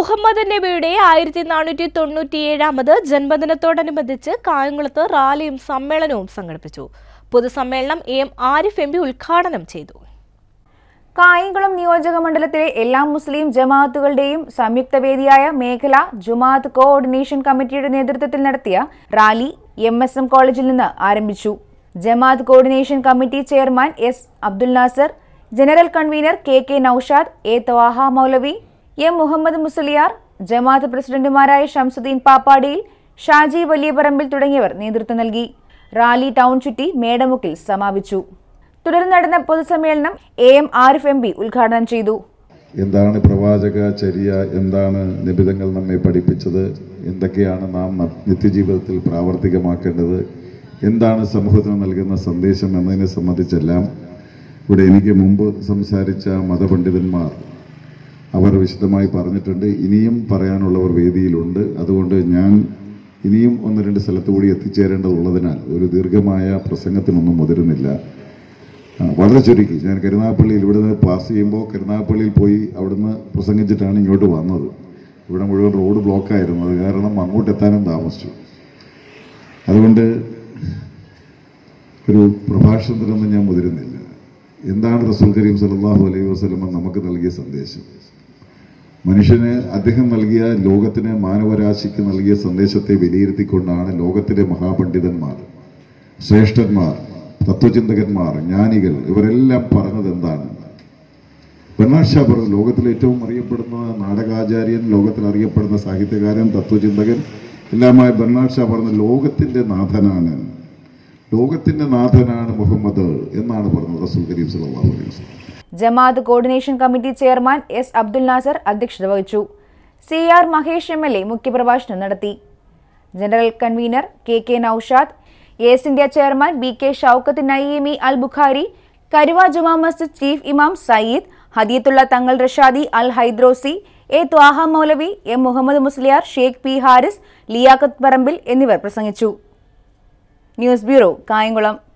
മുഹമ്മദ് നബിയുടെ ആയിരത്തി നാനൂറ്റി തൊണ്ണൂറ്റിയേഴാമത് ജന്മദിനത്തോടനുബന്ധിച്ച് കായംകുളത്ത് റാലിയും സമ്മേളനവും സംഘടിപ്പിച്ചു പൊതുസമ്മേളനം A M Arif M P ഉദ്ഘാടനം ചെയ്തു കായംകുളം നിയോജക മണ്ഡലത്തിലെ എല്ലാ മുസ്ലിം ജമാഅത്തുകളുടെയും സംയുക്ത വേദിയായ മേഖല ജുമാഅത്ത് കോഓർഡിനേഷൻ കമ്മിറ്റിയുടെ നേതൃത്വത്തിൽ നടത്തിയ റാലി എം എസ് എം കോളേജിൽ നിന്ന് ആരംഭിച്ചു Jamaat coordination committee chairman S Abdul Nasser general convener K K Noushad A Thwaha Maulavi M Muhammad Musliyar Jamaat പ്രസിഡന്റുമാരായ ഷംസുദ്ദീൻ പാപ്പാടിയിൽ ഷാജി വലിയപറമ്പിൽ തുടങ്ങിയവർ നേതൃത്വം നൽകി റാലി ടൗൺ ചുറ്റി മേടമുക്കിൽ സമാപിച്ചു തുടർന്ന് നടന്ന പൊതുസമ്മേളനം A M Arif M P ഉദ്ഘാടനം ചെയ്തു എന്താണ് പ്രവാചക ചര്യ എന്താണ് നിബിധങ്ങൾ നമ്മെ പഠിപ്പിച്ചത് എന്തൊക്കെയാണ് നാം ന- നിത്യജീവിതത്തിൽ പ്രാവർത്തികമാക്കേണ്ടത് എന്താണ് സമൂഹത്തിന് നൽകുന്ന സന്ദേശം എന്നതിനെ സംബന്ധിച്ചെല്ലാം ഇവിടെ എനിക്ക് മുമ്പ് സംസാരിച്ച മതപണ്ഡിതന്മാർ അവർ വിശദമായി പറഞ്ഞിട്ടുണ്ട് ഇനിയും പറയാനുള്ളവർ വേദിയിലുണ്ട് അതുകൊണ്ട് ഞാൻ ഇനിയും ഒന്ന് രണ്ട് സ്ഥലത്ത് കൂടി എത്തിച്ചേരേണ്ടതുള്ളതിനാൽ ഒരു ദീർഘമായ പ്രസംഗത്തിനൊന്നും മുതിരുന്നില്ല ആ, വളരെ ചുരുക്കി ഞാൻ കരുനാഗപ്പള്ളിയിൽ ഇവിടുന്ന് പാസ് ചെയ്യുമ്പോൾ കരുനാഗപ്പള്ളിയിൽ പോയി അവിടുന്ന് പ്രസംഗിച്ചിട്ടാണ് ഇങ്ങോട്ട് വന്നത് ഇവിടെ മുഴുവൻ റോഡ് ബ്ലോക്കായിരുന്നു അത് കാരണം അങ്ങോട്ട് എത്താനും താമസിച്ചു അതുകൊണ്ട് ഒരു പ്രഭാഷണത്തിനൊന്നും ഞാൻ മുതിരുന്നില്ല എന്താണ് റസൂൽ കരീം സല്ലല്ലാഹു അലൈഹി വസല്ലമ നമുക്ക് നൽകിയ സന്ദേശം മനുഷ്യന് അദ്ദേഹം നൽകിയ ലോകത്തിന് മാനവരാശിക്ക് നൽകിയ സന്ദേശത്തെ വിലയിരുത്തിക്കൊണ്ടാണ് ലോകത്തിലെ മഹാപണ്ഡിതന്മാർ ശ്രേഷ്ഠന്മാർ തത്വചിന്തകന്മാർ ജ്ഞാനികൾ ഇവരെല്ലാം പറഞ്ഞത് എന്താണ് ബെർണാഡ് ഷാ പറഞ്ഞു ലോകത്തിലെ ഏറ്റവും അറിയപ്പെടുന്ന നാടകാചാര്യൻ ലോകത്തിൽ അറിയപ്പെടുന്ന സാഹിത്യകാരൻ തത്വചിന്തകൻ എല്ലാമായ ബെർണാഡ് ഷാ പറഞ്ഞ ലോകത്തിന്റെ നാഥനാണ് ലോകത്തിന്റെ നാഥനാണ് മുഹമ്മദ് എന്നാണ് പറഞ്ഞത് റസൂൽ കരീം സല്ലല്ലാഹു അലൈഹി വസല്ലം Jamaat coordination committee chairman S Abdul Nasser അധ്യക്ഷത വഹിച്ചു C R Mahesh M L A മുഖ്യപ്രഭാഷണം നടത്തി general convener K K Noushad S India chairman B K Shoukath Naeemi Al Bukhari Karuva Juma Masjid chief imam Sayyid Hadiyathulla Thangal Rashadi Al Haidrosi A Thwaha Maulavi M Muhammad Musliyar Sheikh P Haris Liyaqat Parambil എന്നിവർ പ്രസംഗിച്ചു ന്യൂസ് ബ്യൂറോ കായംകുളം